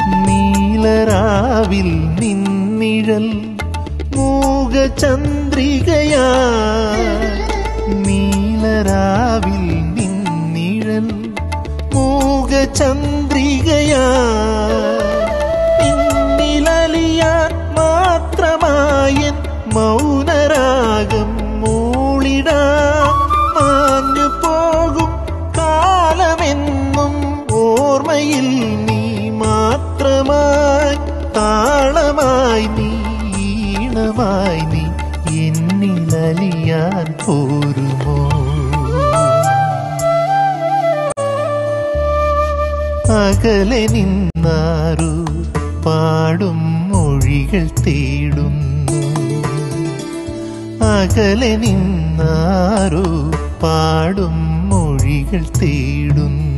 നീലരാവിൽ നിന്നിഴൽ മൂകചന്ദ്രികയാ നീലരാവിൽ നിന്നിഴൽ മൂകചന്ദ്രികയാ പിന്നിലലിയാൻ മാത്രമായൻ മൗനരാഗം മൂളിടാ മാഞ്ഞു പോകും കാലമെന്നും ഓർമ്മയിൽ നീ മാത്രമായി താളമായി നീ ഈണമായി നീ എന്നിലലിയാൻ പോരുമോ അകലെ നിന്നാരു പാടും മൊഴികൾ തേടുന്നു അകലെ നിന്നാരോ പാടും മൊഴികൾ തേടുന്നു